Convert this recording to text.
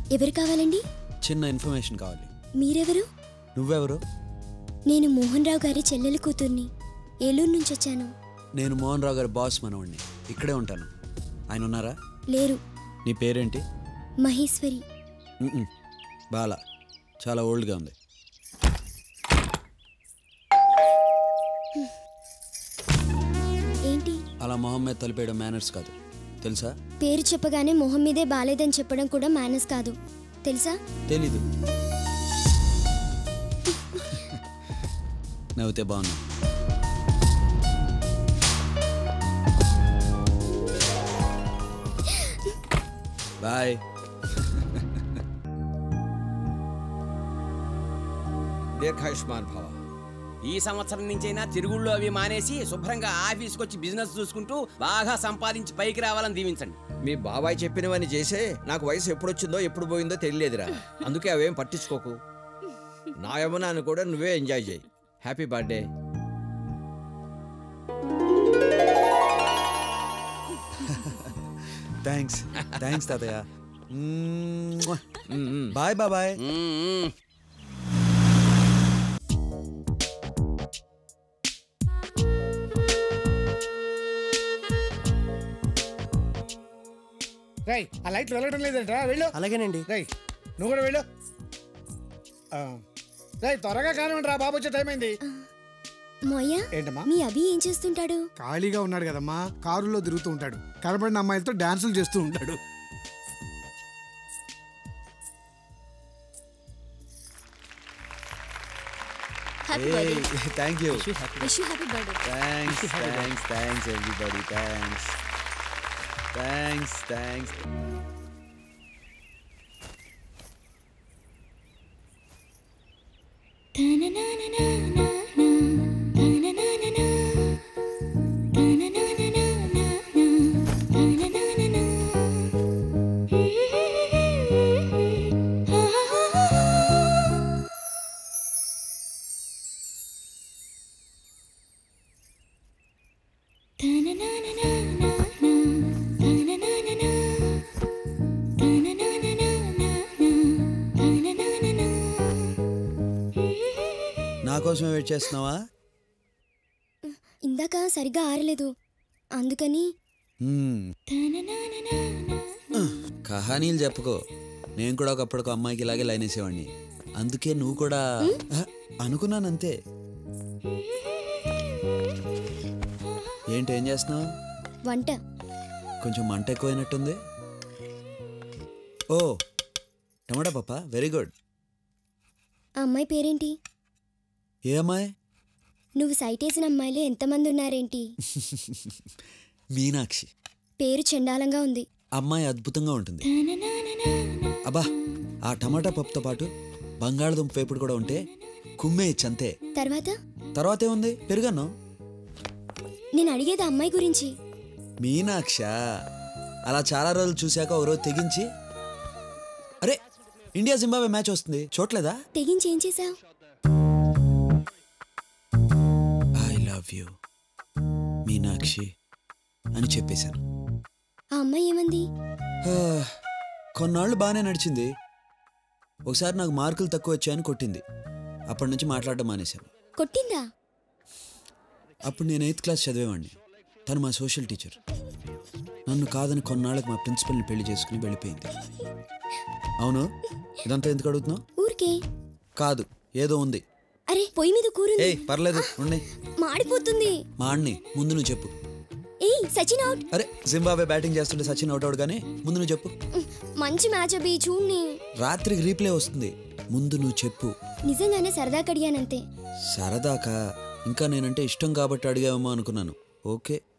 ఎవరు కావాలండి చిన్న ఇన్ఫర్మేషన్ కావాలి మీరెవరు నువ్వెవరు నేను మోహన్ రావు గారి చెల్లెల కూతుర్ని ఏలూరు నుంచి వచ్చాను నేను మోహన్ రావు గారి బాస్ మనవాణ్ణి ఇక్కడే ఉంటాను ఆయన ఉన్నారా లేరు నీ పేరేంటి మహేశ్వరి మ్మ్. బాల చాలా ఓల్డ్గా ఉంది ఏంటి అలా మొహం మీద తలిపేయడం మేనర్స్ కాదు తెలుసా పేరు చెప్పగానే మొహం మీదే బాలేదని చెప్పడం కూడా మేనస్ కాదు తెలుసా తెలీదు నవ్వుతే బాగున్నా బాయ్ దీర్ఘాయుష్మాన్ భవ ఈ సంవత్సరం నుంచైనా తిరుగుళ్ళు అవి మానేసి శుభ్రంగా ఆఫీస్కి వచ్చి బిజినెస్ చూసుకుంటూ బాగా సంపాదించి పైకి రావాలని దీవించండి మీ బాబాయ్ చెప్పినవన్నీ చేసే నాకు వయసు ఎప్పుడు వచ్చిందో ఎప్పుడు పోయిందో తెలియలేదురా అందుకే అవేం పట్టించుకోకు నా యమునాన్ని కూడా నువ్వే ఎంజాయ్ చేయి హ్యాపీ బర్త్డే థ్యాంక్స్ థ్యాంక్స్ తాతయ్య బాయ్ బాబాయ్ మ్మ్. రై ఆ లైట్లు వెళ్ళడం లేదంటరా వెళ్ళు అలాగేనండి రై నువ్వు కూడా వెళ్ళు ఆ, రై త్వరగా కానివ్వండి రా బాబు వచ్చే టైం అయింది మోయ్య ఏంటమ్మా మీ అభి ఏం చేస్తుంటాడు ఖాళీగా ఉన్నాడు కదమ్మా కారులో తిరుగుతూ ఉంటాడు కనబడిన అమ్మాయిలతో డాన్సులు చేస్తూ ఉంటాడు happy birthday thank you wish you happy birthday thanks thanks thanks everybody thanks thanks thanks నా కోసమే వెయిట్ చేస్తున్నావా ఇందాక సరిగ్గా ఆరలేదు అందుకని మ్మ్. కహానీలు చెప్పుకో నేను కూడా ఒకప్పుడు ఒక అమ్మాయికి ఇలాగే లైన్ వేసేవాడిని అందుకే నువ్వు కూడా ఆ, అనుకున్నానంతే ఏంటి ఏం చేస్తున్నావు వంట కొంచెం మంట ఎక్కువైనట్టుంది ఓ టమాటా పప్ప వెరీ గుడ్ ఆ అమ్మాయి పేరేంటి ఏ అమ్మాయి నువ్వు సైట్ వేసిన అమ్మాయిలు ఎంతమంది ఉన్నారేంటి మీనాక్షి పేరు చండాలంగా ఉంది అమ్మాయి అద్భుతంగా ఉంటుంది అబ్బా ఆ టమాటా పప్పుతో పాటు బంగాళదుంప వేపుడు కూడా ఉంటే కుమ్మేయచ్చు అంతే తర్వాత తర్వాత ఏముంది పెరుగన్నం నేను అడిగేది ఆ అమ్మాయి గురించి మీనాక్ష అలా చాలా రోజులు చూశాక ఓ రోజు తెగించి అరే ఇండియా జింబాబే మ్యాచ్ వస్తుంది చూడలేదా తెగించి ఏం చేసావు ఐ లవ్ యూ మీనాక్షి అని చెప్పేశాను ఆ అమ్మాయి ఏమంది హా, కొన్నాళ్ళు బాగానే నడిచింది ఒకసారి నాకు మార్కులు తక్కువ వచ్చాయని కొట్టింది అప్పటి నుంచి మాట్లాడడం మానేశాను కొట్టిందా అప్పుడు నేను ఎయిత్ క్లాస్ చదివేవాడిని తను మా సోషల్ టీచర్ నన్ను కాదని కొన్నాళ్ళకి మా ప్రిన్సిపల్ని పెళ్లి చేసుకుని వెళ్ళిపోయింది అవును ఇదంతా ఎందుకు అడుగుతున్నావు ఊరికే కాదు ఏదో ఉంది అరే పొయ్యి మీద కూరుంది ఏయ్ పర్లేదు ఉండి మాడిపోతుంది మా అన్ని ముందు నువ్వు చెప్పు ఏయ్ సచిన్ అవుట్ అరే జింబాబే బ్యాటింగ్ చేస్తుంటే సచిన్ అవుట్ అవుట్ కానీ ముందు నువ్వు చెప్పు మంచి మ్యాచ్ అభి చూడ్ని రాత్రికి రీప్లే వస్తుంది ముందు నువ్వు చెప్పు నిజంగానే సరదా కడిగానంతే సరదాకా ఇంకా నేనంటే ఇష్టం కాబట్టి అడిగావేమో అనుకున్నాను ఓకే